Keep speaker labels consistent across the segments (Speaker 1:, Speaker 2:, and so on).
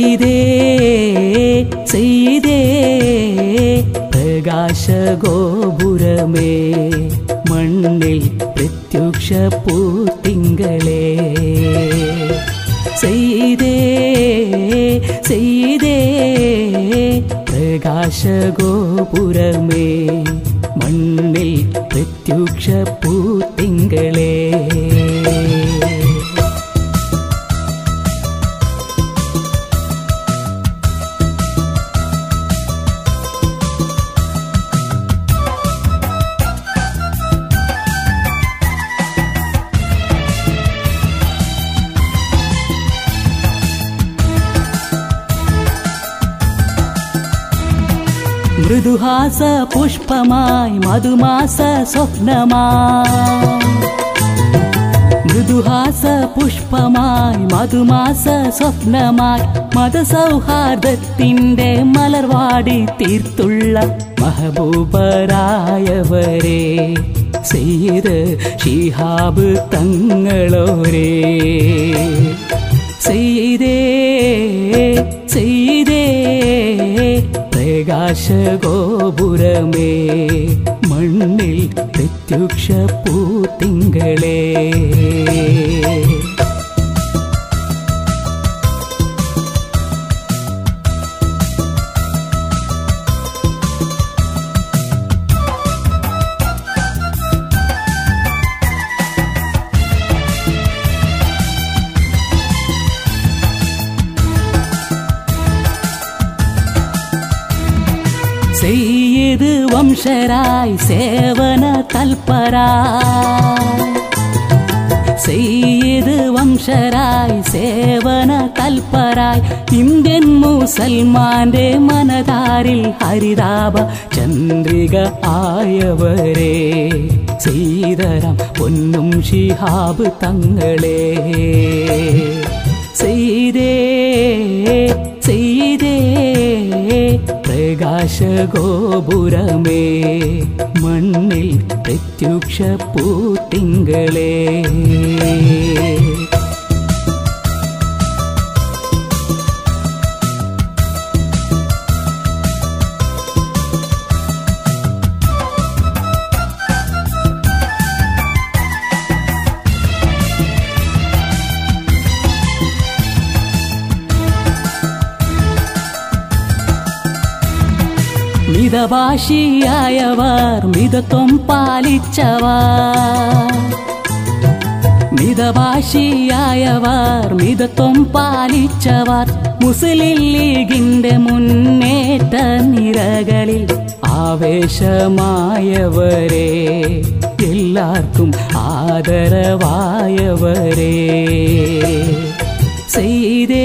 Speaker 1: ചെയ്തേ ചെയ്തേ പ്രകാശ ഗോപുരമേ മണ്ണിൽ പ്രത്യക്ഷ പൂത്തിങ്കളേ ചെയ്തേ ചെയ്തേ പ്രകാശ ഗോപുരമേ മണ്ണിൽ പ്രത്യക്ഷ പൂത്തിങ്കളേ മൃദുഹാസ പുഷ്പമായി മധുമാസ സ്വപ്നമായി മൃദുഹാസ പുഷ്പമായി മധുമാസ സ്വപ്നമായി മതസൗഹാർദ്ദത്തിന്റെ മലർവാടി തീർത്തുള്ള മഹബൂബരായവരെ സെയ്ത് ഷിഹാബ് തങ്ങളോരേ ചെയ്തേ ചെയ്തേ പ്രകാശ ഗോപുരമേ മണ്ണിൽ പ്രത്യക്ഷ പൂത്തിങ്കളേ ചെയ്ത് വംശരായി സേവന തൽപരായി ചെയ്ത് വംശരായി സേവന തൽപരായി ഇന്ത്യൻ മുസൽമാന്റെ മനതാരിൽ ഹരിതാപ ചന്ദ്രിക ആയവരെ ചെയ്തരം പൊന്നും ഷിഹാബ് തങ്ങളെ ചെയ്തേ ചെയ്തേ പ്രകാശ ഗോപുരമേ മണ്ണിൽ പ്രത്യക്ഷ പൂത്തിങ്കളേ മിതഭാഷിയായവർ മിതത്വം പാലിച്ചവർ മിതഭാഷിയായവർ മിതത്വം പാലിച്ചവർ മുസ്ലിം ലീഗിന്റെ മുന്നേറ്റ നിരകളിൽ ആവേശമായവരെ എല്ലാവർക്കും ആദരവായവരെ ചെയ്തേ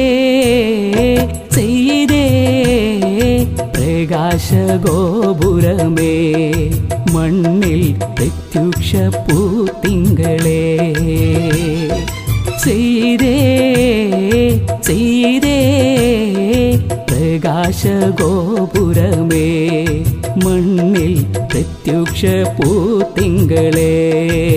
Speaker 1: ചെയ്തേ പ്രകാശ ഗോപുരമേ മണ്ണിൽ പ്രത്യക്ഷ പൂത്തിങ്കളേ ചെയ്തേ ചെയ്തേ പ്രകാശ ഗോപുരമേ മണ്ണിൽ പ്രത്യക്ഷ പൂത്തിങ്കളേ